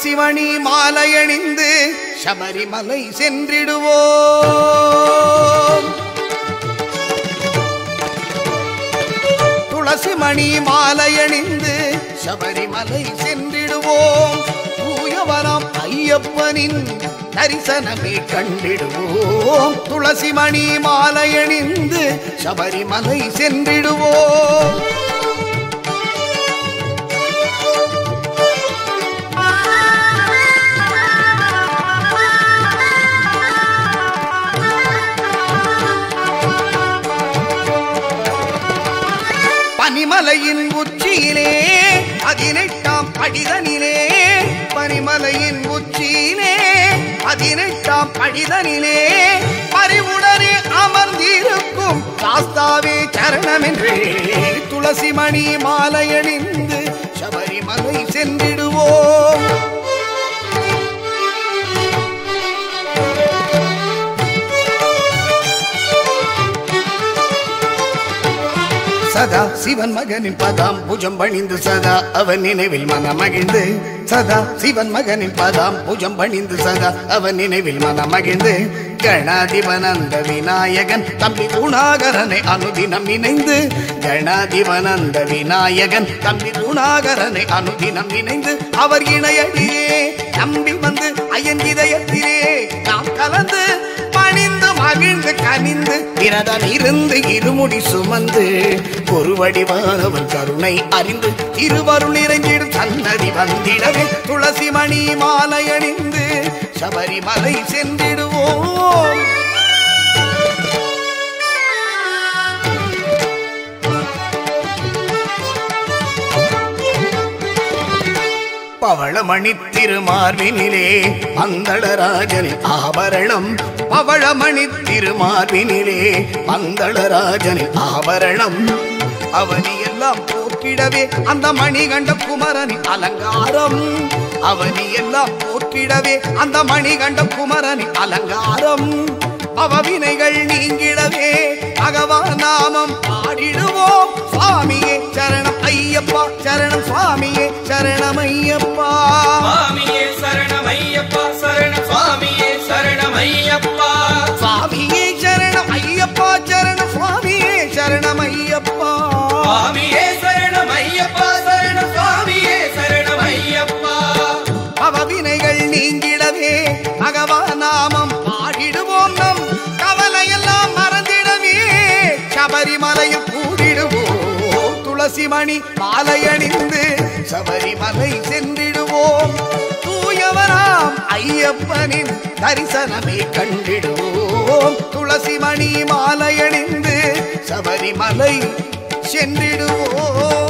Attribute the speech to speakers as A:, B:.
A: துளசி மணி மாலையணிந்து சபரிமலை சென்றிடுவோம் துளசி மணி மாலையணிந்து சபரிமலை சென்றிடுவோம் தூயவரம் ஐயப்பனின் தரிசனமே கண்டிடுவோம் துளசி மணி மாலையணிந்து சபரிமலை சென்றிடுவோம் பனிமலையின் உச்சியிலே பதினெட்டாம் படிதனிலே பனிமலையின் உச்சியிலே பதினெட்டாம் படிதனிலே பறிவுடனே அமர்ந்திருக்கும் சாஸ்தாவே சரணமென்றே துளசி மணி மாலையணிந்து சபரிமலை சென்றிடுவோம் சதா சிவன் மகனின் பதாம் புஜம் பணிந்து சதா அவன் நினைவில் மனமகிழ்ந்து சதா சிவன் மகனின் பதாம் புஜம் பணிந்து சதா அவன் நினைவில் மனமகிழ்ந்து கணாதிபனந்த விநாயகன் தம்பி குணாகரனை அனுதினம் இணைந்து கணாதிபனந்த விநாயகன் தம்பி குணாகரனை அனுதினம் இணைந்து அவர் இணையடியே நம்பி வந்து ஐயன் இதயத்திலே நாம் கலந்து பணிந்து மகிழ்ந்து கனிந்து விரதம் இருந்து இருமுடி சுமந்து ஒரு வடிவானவர் கருணை அறிந்து திருவருள் நிறைந்திடும் சன்னதி வந்திடவே துளசி மணி மாலை அணிந்து சபரிமலை சென்றிடுவோம் பவளமணி திருமார்பினிலே மந்தளராஜனின் ஆபரணம் பவளமணி திருமார்பினிலே மந்தளராஜனின் ஆபரணம் அவனி எல்லாம் போக்கிடவே அந்த மணிகண்ட குமரனின் அலங்காரம் அவனி எல்லாம் போக்கிடவே அந்த மணிகண்ட குமரனின் அலங்காரம் அவவினைகள் நீங்கிடவே பகவா நாமம் பாடிடுவோம் சுவாமியே சரணம் ஐயப்பா சரணம் சுவாமியே சரணம் ஐயப்பா
B: சுவாமியே சரணமையப்பா சரண சுவாமியே சரணமையப்பா
A: சுவாமியே சரணம் ஐயப்பா சரணம் சுவாமியே சரணம் ஐயப்பா
B: சுவாமியே சரணமையப்பா சரண சுவாமியே சரணமையப்பா
A: அவவினைகள் நீங்கிடவே பகவா நாமம் பாடிடுவோம் நம் கவலையெல்லாம் மறந்திடவே சபரிமலையில் கூடிடுவோம் துளசி மணி மாலையணிந்து சபரிமலை சென்றிடுவோம் தூயவராம் ஐயப்பனின் தரிசனமே கண்டிடுவோம் துளசி மணி மாலையணிந்து சபரிமலை சென்றிடுவோம்